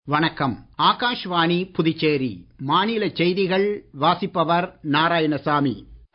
வணக்கம் ஆகாஷ்வாணி புதுச்சேரி மாநில செய்திகள் வாசிப்பவர் நாராயணசாமி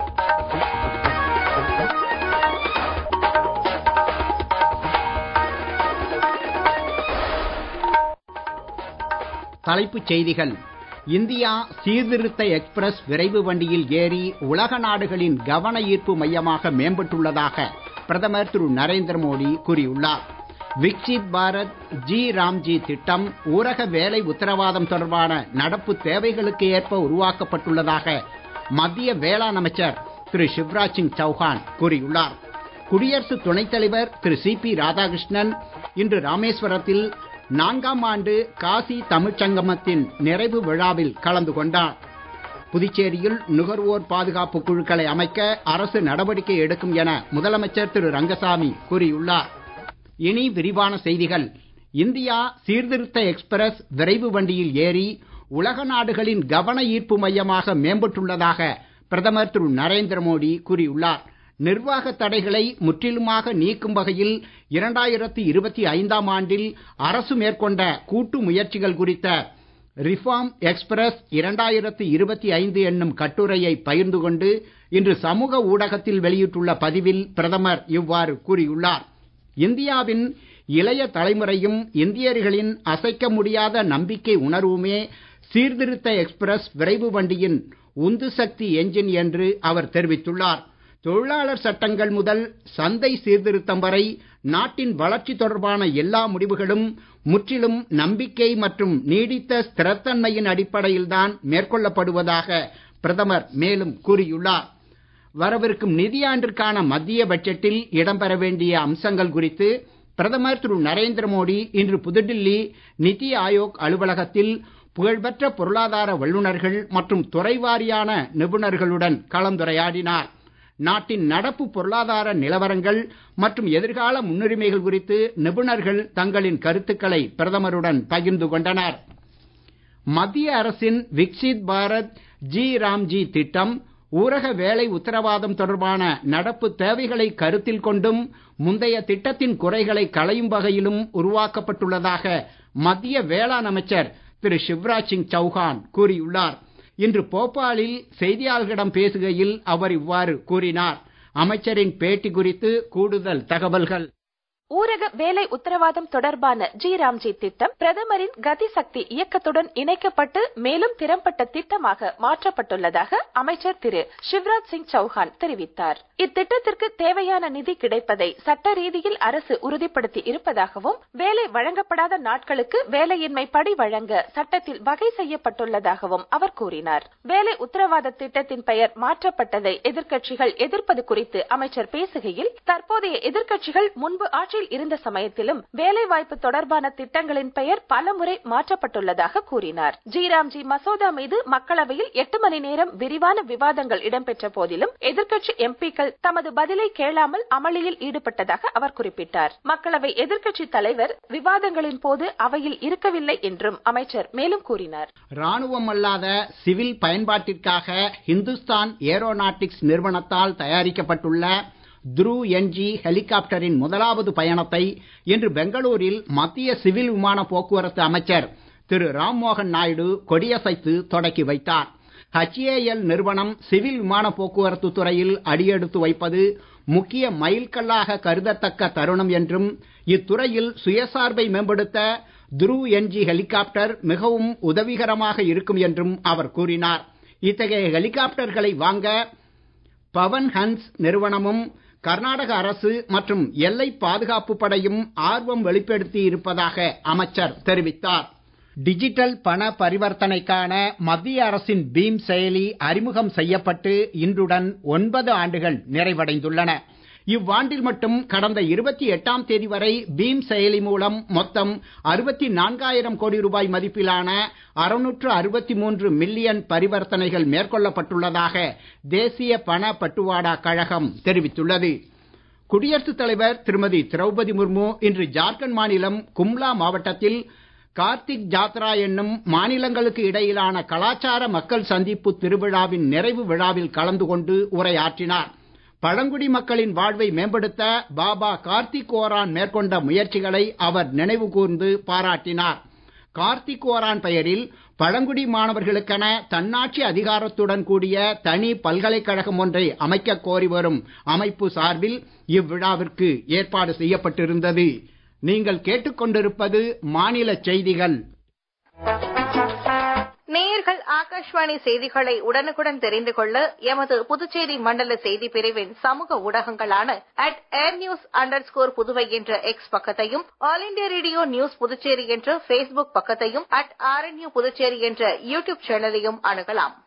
தலைப்புச் செய்திகள் இந்தியா சீர்திருத்த எக்ஸ்பிரஸ் விரைவு வண்டியில் ஏறி உலக நாடுகளின் கவன ஈர்ப்பு மையமாக மேம்பட்டுள்ளதாக பிரதமர் திரு நரேந்திர மோடி கூறியுள்ளார் விக்சித் பாரத் ஜி ராம்ஜி திட்டம் ஊரக வேலை உத்தரவாதம் தொடர்பான நடப்பு தேவைகளுக்கு ஏற்ப உருவாக்கப்பட்டுள்ளதாக மத்திய வேளாண் அமைச்சர் திரு சிவராஜ் சிங் சௌஹான் கூறியுள்ளார் குடியரசு துணைத் தலைவர் திரு சி பி ராதாகிருஷ்ணன் இன்று ராமேஸ்வரத்தில் நான்காம் ஆண்டு காசி தமிழ்ச் சங்கமத்தின் நிறைவு விழாவில் கலந்து கொண்டார் புதுச்சேரியில் நுகர்வோர் பாதுகாப்பு குழுக்களை அமைக்க அரசு நடவடிக்கை எடுக்கும் என முதலமைச்சர் திரு ரங்கசாமி கூறியுள்ளார் இனி விரிவான செய்திகள் இந்தியா சீர்திருத்த எக்ஸ்பிரஸ் விரைவு வண்டியில் ஏறி உலக நாடுகளின் கவன ஈர்ப்பு மையமாக மேம்பட்டுள்ளதாக பிரதமர் திரு நரேந்திர மோடி கூறியுள்ளார் நிர்வாக தடைகளை முற்றிலுமாக நீக்கும் வகையில் இரண்டாயிரத்தி இருபத்தி ஐந்தாம் ஆண்டில் அரசு மேற்கொண்ட கூட்டு முயற்சிகள் குறித்த ரிஃபார்ம் எக்ஸ்பிரஸ் இரண்டாயிரத்தி இருபத்தி ஐந்து என்னும் கட்டுரையை பகிர்ந்து கொண்டு இன்று சமூக ஊடகத்தில் வெளியிட்டுள்ள பதிவில் பிரதமர் இவ்வாறு கூறியுள்ளார் இந்தியாவின் இளைய தலைமுறையும் இந்தியர்களின் அசைக்க முடியாத நம்பிக்கை உணர்வுமே சீர்திருத்த எக்ஸ்பிரஸ் விரைவு வண்டியின் உந்து சக்தி என்ஜின் என்று அவர் தெரிவித்துள்ளார் தொழிலாளர் சட்டங்கள் முதல் சந்தை சீர்திருத்தம் வரை நாட்டின் வளர்ச்சி தொடர்பான எல்லா முடிவுகளும் முற்றிலும் நம்பிக்கை மற்றும் நீடித்த ஸ்திரத்தன்மையின் அடிப்படையில்தான் மேற்கொள்ளப்படுவதாக பிரதமர் மேலும் கூறியுள்ளார் வரவிருக்கும் நிதியாண்டிற்கான மத்திய பட்ஜெட்டில் இடம்பெற வேண்டிய அம்சங்கள் குறித்து பிரதமர் திரு நரேந்திர மோடி இன்று புதுடில்லி நிதி ஆயோக் அலுவலகத்தில் புகழ்பெற்ற பொருளாதார வல்லுநர்கள் மற்றும் துறைவாரியான நிபுணர்களுடன் கலந்துரையாடினார் நாட்டின் நடப்பு பொருளாதார நிலவரங்கள் மற்றும் எதிர்கால முன்னுரிமைகள் குறித்து நிபுணர்கள் தங்களின் கருத்துக்களை பிரதமருடன் பகிர்ந்து கொண்டனர் மத்திய அரசின் விக்சித் பாரத் ஜி ராம்ஜி திட்டம் ஊரக வேலை உத்தரவாதம் தொடர்பான நடப்பு தேவைகளை கருத்தில் கொண்டும் முந்தைய திட்டத்தின் குறைகளை களையும் வகையிலும் உருவாக்கப்பட்டுள்ளதாக மத்திய வேளாண் அமைச்சர் திரு சிவராஜ் சிங் சௌஹான் கூறியுள்ளார் இன்று போபாலில் செய்தியாளர்களிடம் பேசுகையில் அவர் இவ்வாறு கூறினார் அமைச்சரின் பேட்டி குறித்து கூடுதல் தகவல்கள் ஊரக வேலை உத்தரவாதம் தொடர்பான ஜி ராம்ஜி திட்டம் பிரதமரின் கதி சக்தி இயக்கத்துடன் இணைக்கப்பட்டு மேலும் திறம்பட்ட திட்டமாக மாற்றப்பட்டுள்ளதாக அமைச்சர் திரு சிவராஜ் சிங் சௌஹான் தெரிவித்தார் இத்திட்டத்திற்கு தேவையான நிதி கிடைப்பதை சட்ட ரீதியில் அரசு உறுதிப்படுத்தி இருப்பதாகவும் வேலை வழங்கப்படாத நாட்களுக்கு வேலையின்மை படி வழங்க சட்டத்தில் வகை செய்யப்பட்டுள்ளதாகவும் அவர் கூறினார் வேலை உத்தரவாத திட்டத்தின் பெயர் மாற்றப்பட்டதை எதிர்க்கட்சிகள் எதிர்ப்பது குறித்து அமைச்சர் பேசுகையில் தற்போதைய எதிர்க்கட்சிகள் முன்பு ஆட்சி ஆட்சியில் இருந்த சமயத்திலும் வேலைவாய்ப்பு தொடர்பான திட்டங்களின் பெயர் பலமுறை மாற்றப்பட்டுள்ளதாக கூறினார் ஜிராம்ஜி மசோதா மீது மக்களவையில் எட்டு மணி நேரம் விரிவான விவாதங்கள் இடம்பெற்ற போதிலும் எதிர்க்கட்சி எம்பிக்கள் தமது பதிலை கேளாமல் அமளியில் ஈடுபட்டதாக அவர் குறிப்பிட்டார் மக்களவை எதிர்க்கட்சி தலைவர் விவாதங்களின் போது அவையில் இருக்கவில்லை என்றும் அமைச்சர் மேலும் கூறினார் ராணுவம் அல்லாத சிவில் பயன்பாட்டிற்காக ஹிந்துஸ்தான் ஏரோநாட்டிக்ஸ் நிறுவனத்தால் தயாரிக்கப்பட்டுள்ள துரு என்ஜி ஹெலிகாப்டரின் முதலாவது பயணத்தை இன்று பெங்களூரில் மத்திய சிவில் விமான போக்குவரத்து அமைச்சர் திரு ராம்மோகன் நாயுடு கொடியசைத்து தொடக்கி வைத்தார் ஹச்ஏஎல் நிறுவனம் சிவில் விமான போக்குவரத்து துறையில் அடியெடுத்து வைப்பது முக்கிய மைல்கல்லாக கருதத்தக்க தருணம் என்றும் இத்துறையில் சுயசார்பை மேம்படுத்த துரு என்ஜி ஹெலிகாப்டர் மிகவும் உதவிகரமாக இருக்கும் என்றும் அவர் கூறினார் இத்தகைய ஹெலிகாப்டர்களை வாங்க பவன் ஹன்ஸ் நிறுவனமும் கர்நாடக அரசு மற்றும் எல்லை பாதுகாப்பு படையும் ஆர்வம் வெளிப்படுத்தி இருப்பதாக அமைச்சர் தெரிவித்தார் டிஜிட்டல் பண பரிவர்த்தனைக்கான மத்திய அரசின் பீம் செயலி அறிமுகம் செய்யப்பட்டு இன்றுடன் ஒன்பது ஆண்டுகள் நிறைவடைந்துள்ளன இவ்வாண்டில் மட்டும் கடந்த இருபத்தி எட்டாம் தேதி வரை பீம் செயலி மூலம் மொத்தம் அறுபத்தி நான்காயிரம் கோடி ரூபாய் மதிப்பிலான அறுநூற்று அறுபத்தி மூன்று மில்லியன் பரிவர்த்தனைகள் மேற்கொள்ளப்பட்டுள்ளதாக தேசிய பண பட்டுவாடா கழகம் தெரிவித்துள்ளது குடியரசுத் தலைவர் திருமதி திரௌபதி முர்மு இன்று ஜார்க்கண்ட் மாநிலம் கும்லா மாவட்டத்தில் கார்த்திக் ஜாத்ரா என்னும் மாநிலங்களுக்கு இடையிலான கலாச்சார மக்கள் சந்திப்பு திருவிழாவின் நிறைவு விழாவில் கலந்து கொண்டு உரையாற்றினார் பழங்குடி மக்களின் வாழ்வை மேம்படுத்த பாபா கார்த்திக் ஓரான் மேற்கொண்ட முயற்சிகளை அவர் நினைவு கூர்ந்து பாராட்டினார் கார்த்திக் ஓரான் பெயரில் பழங்குடி மாணவர்களுக்கென தன்னாட்சி அதிகாரத்துடன் கூடிய தனி பல்கலைக்கழகம் ஒன்றை அமைக்க கோரி வரும் அமைப்பு சார்பில் இவ்விழாவிற்கு ஏற்பாடு செய்யப்பட்டிருந்தது நீங்கள் கேட்டுக்கொண்டிருப்பது மாநில செய்திகள் நேயர்கள் ஆகாஷ்வாணி செய்திகளை உடனுக்குடன் தெரிந்து கொள்ள எமது புதுச்சேரி மண்டல செய்தி பிரிவின் சமூக ஊடகங்களான அட் ஏர் நியூஸ் அண்டர் ஸ்கோர் புதுவை என்ற எக்ஸ் பக்கத்தையும் all India radio news Puducherry என்ற பேஸ்புக் பக்கத்தையும் அட் ஆர்என்யூ புதுச்சேரி என்ற யூடியூப் சேனலையும் அணுகலாம்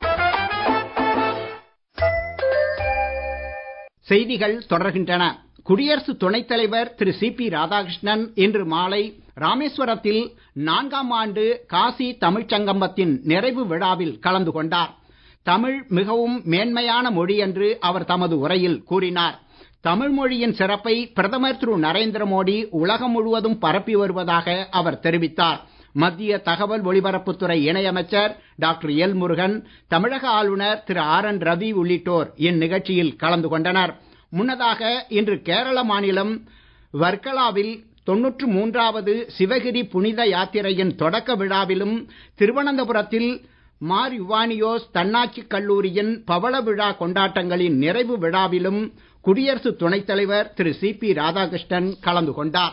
செய்திகள் தொடர்கின்றன குடியரசு துணைத் தலைவர் திரு சி பி ராதாகிருஷ்ணன் இன்று மாலை ராமேஸ்வரத்தில் நான்காம் ஆண்டு காசி தமிழ்ச் சங்கமத்தின் நிறைவு விழாவில் கலந்து கொண்டார் தமிழ் மிகவும் மேன்மையான மொழி என்று அவர் தமது உரையில் கூறினார் தமிழ் மொழியின் சிறப்பை பிரதமர் திரு நரேந்திர மோடி உலகம் முழுவதும் பரப்பி வருவதாக அவர் தெரிவித்தார் மத்திய தகவல் ஒலிபரப்புத்துறை இணையமைச்சர் டாக்டர் எல் முருகன் தமிழக ஆளுநர் திரு ஆர் என் ரவி உள்ளிட்டோர் இந்நிகழ்ச்சியில் கலந்து கொண்டனர் முன்னதாக இன்று கேரள மாநிலம் வர்க்கலாவில் தொன்னூற்று மூன்றாவது சிவகிரி புனித யாத்திரையின் தொடக்க விழாவிலும் திருவனந்தபுரத்தில் மார் யுவானியோஸ் தன்னாட்சி கல்லூரியின் பவள விழா கொண்டாட்டங்களின் நிறைவு விழாவிலும் குடியரசு துணைத் தலைவர் திரு சி பி ராதாகிருஷ்ணன் கலந்து கொண்டார்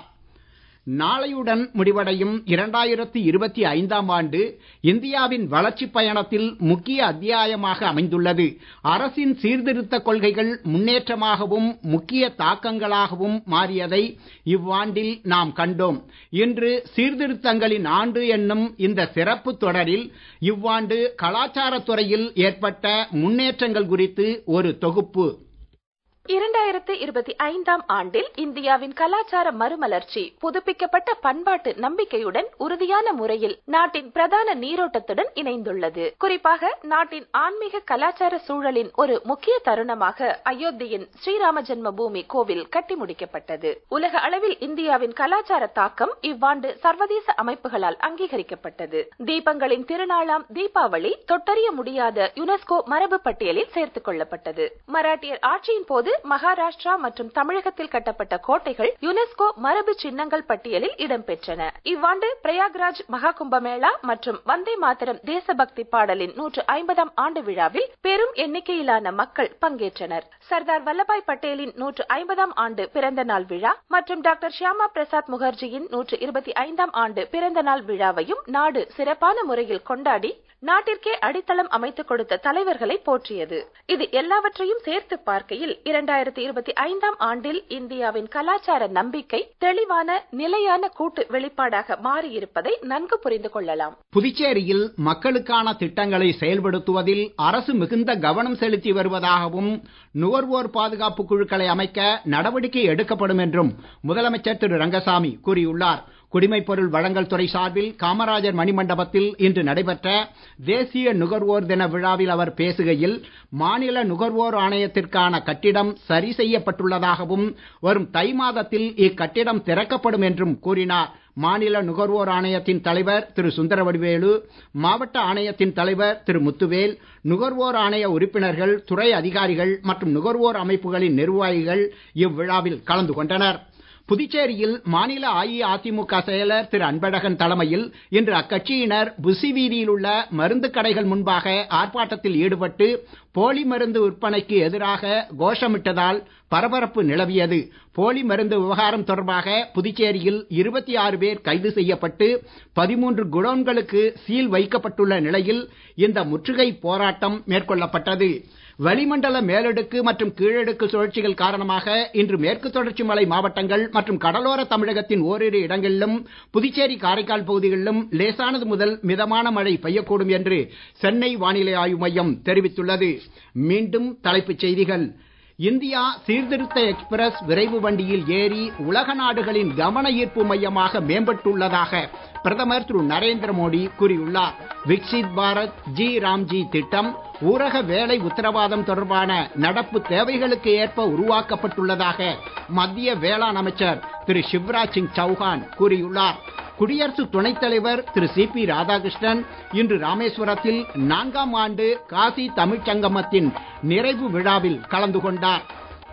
நாளையுடன் முடிவடையும் இரண்டாயிரத்தி இருபத்தி ஐந்தாம் ஆண்டு இந்தியாவின் வளர்ச்சிப் பயணத்தில் முக்கிய அத்தியாயமாக அமைந்துள்ளது அரசின் சீர்திருத்த கொள்கைகள் முன்னேற்றமாகவும் முக்கிய தாக்கங்களாகவும் மாறியதை இவ்வாண்டில் நாம் கண்டோம் இன்று சீர்திருத்தங்களின் ஆண்டு என்னும் இந்த சிறப்பு தொடரில் இவ்வாண்டு கலாச்சாரத் துறையில் ஏற்பட்ட முன்னேற்றங்கள் குறித்து ஒரு தொகுப்பு இரண்டாயிரத்து இருபத்தி ஐந்தாம் ஆண்டில் இந்தியாவின் கலாச்சார மறுமலர்ச்சி புதுப்பிக்கப்பட்ட பண்பாட்டு நம்பிக்கையுடன் உறுதியான முறையில் நாட்டின் பிரதான நீரோட்டத்துடன் இணைந்துள்ளது குறிப்பாக நாட்டின் ஆன்மீக கலாச்சார சூழலின் ஒரு முக்கிய தருணமாக அயோத்தியின் ஸ்ரீராம ஜென்ம பூமி கோவில் கட்டி முடிக்கப்பட்டது உலக அளவில் இந்தியாவின் கலாச்சார தாக்கம் இவ்வாண்டு சர்வதேச அமைப்புகளால் அங்கீகரிக்கப்பட்டது தீபங்களின் திருநாளாம் தீபாவளி தொட்டறிய முடியாத யுனெஸ்கோ மரபு பட்டியலில் சேர்த்துக் கொள்ளப்பட்டது மராட்டியர் ஆட்சியின் போது மகாராஷ்டிரா மற்றும் தமிழகத்தில் கட்டப்பட்ட கோட்டைகள் யுனெஸ்கோ மரபு சின்னங்கள் பட்டியலில் இடம்பெற்றன இவ்வாண்டு பிரயாக்ராஜ் மகா கும்பமேளா மற்றும் வந்தே மாதரம் தேசபக்தி பாடலின் நூற்று ஐம்பதாம் ஆண்டு விழாவில் பெரும் எண்ணிக்கையிலான மக்கள் பங்கேற்றனர் சர்தார் வல்லபாய் பட்டேலின் நூற்று ஐம்பதாம் ஆண்டு பிறந்த நாள் விழா மற்றும் டாக்டர் ஷியாமா பிரசாத் முகர்ஜியின் நூற்று இருபத்தி ஐந்தாம் ஆண்டு பிறந்த நாள் விழாவையும் நாடு சிறப்பான முறையில் கொண்டாடி நாட்டிற்கே அடித்தளம் அமைத்துக் கொடுத்த தலைவர்களை போற்றியது இது எல்லாவற்றையும் சேர்த்து பார்க்கையில் இரண்டாயிரத்தி இருபத்தி ஐந்தாம் ஆண்டில் இந்தியாவின் கலாச்சார நம்பிக்கை தெளிவான நிலையான கூட்டு வெளிப்பாடாக மாறியிருப்பதை நன்கு புரிந்து கொள்ளலாம் புதுச்சேரியில் மக்களுக்கான திட்டங்களை செயல்படுத்துவதில் அரசு மிகுந்த கவனம் செலுத்தி வருவதாகவும் நுகர்வோர் பாதுகாப்பு குழுக்களை அமைக்க நடவடிக்கை எடுக்கப்படும் என்றும் முதலமைச்சர் திரு ரங்கசாமி கூறியுள்ளார் குடிமைப் பொருள் வழங்கல் துறை சார்பில் காமராஜர் மணிமண்டபத்தில் இன்று நடைபெற்ற தேசிய நுகர்வோர் தின விழாவில் அவர் பேசுகையில் மாநில நுகர்வோர் ஆணையத்திற்கான கட்டிடம் சரி செய்யப்பட்டுள்ளதாகவும் வரும் தை மாதத்தில் இக்கட்டிடம் திறக்கப்படும் என்றும் கூறினார் மாநில நுகர்வோர் ஆணையத்தின் தலைவர் திரு சுந்தரவடிவேலு மாவட்ட ஆணையத்தின் தலைவர் திரு முத்துவேல் நுகர்வோர் ஆணைய உறுப்பினர்கள் துறை அதிகாரிகள் மற்றும் நுகர்வோர் அமைப்புகளின் நிர்வாகிகள் இவ்விழாவில் கலந்து கொண்டனர் புதுச்சேரியில் மாநில அஇஅதிமுக செயலர் திரு அன்பழகன் தலைமையில் இன்று அக்கட்சியினர் புசி வீதியில் உள்ள மருந்து கடைகள் முன்பாக ஆர்ப்பாட்டத்தில் ஈடுபட்டு போலி மருந்து விற்பனைக்கு எதிராக கோஷமிட்டதால் பரபரப்பு நிலவியது போலி மருந்து விவகாரம் தொடர்பாக புதுச்சேரியில் இருபத்தி ஆறு பேர் கைது செய்யப்பட்டு பதிமூன்று குடோன்களுக்கு சீல் வைக்கப்பட்டுள்ள நிலையில் இந்த முற்றுகை போராட்டம் மேற்கொள்ளப்பட்டது வளிமண்டல மேலடுக்கு மற்றும் கீழடுக்கு சுழற்சிகள் காரணமாக இன்று மேற்கு தொடர்ச்சி மலை மாவட்டங்கள் மற்றும் கடலோர தமிழகத்தின் ஓரிரு இடங்களிலும் புதுச்சேரி காரைக்கால் பகுதிகளிலும் லேசானது முதல் மிதமான மழை பெய்யக்கூடும் என்று சென்னை வானிலை ஆய்வு மையம் தெரிவித்துள்ளது மீண்டும் தலைப்புச் செய்திகள் இந்தியா சீர்திருத்த எக்ஸ்பிரஸ் விரைவு வண்டியில் ஏறி உலக நாடுகளின் கவன ஈர்ப்பு மையமாக மேம்பட்டுள்ளதாக பிரதமர் திரு நரேந்திர மோடி கூறியுள்ளார் விக்சித் பாரத் ஜி ராம்ஜி திட்டம் ஊரக வேலை உத்தரவாதம் தொடர்பான நடப்பு தேவைகளுக்கு ஏற்ப உருவாக்கப்பட்டுள்ளதாக மத்திய வேளாண் அமைச்சர் திரு சிவராஜ் சிங் சௌஹான் கூறியுள்ளார் குடியரசு துணைத் தலைவர் திரு சி பி ராதாகிருஷ்ணன் இன்று ராமேஸ்வரத்தில் நான்காம் ஆண்டு காசி தமிழ்ச் சங்கமத்தின் நிறைவு விழாவில் கலந்து கொண்டார்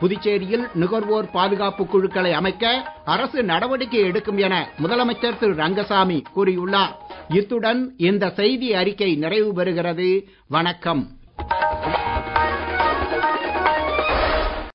புதுச்சேரியில் நுகர்வோர் பாதுகாப்பு குழுக்களை அமைக்க அரசு நடவடிக்கை எடுக்கும் என முதலமைச்சர் திரு ரங்கசாமி கூறியுள்ளார் இத்துடன் இந்த செய்தி அறிக்கை நிறைவு பெறுகிறது வணக்கம்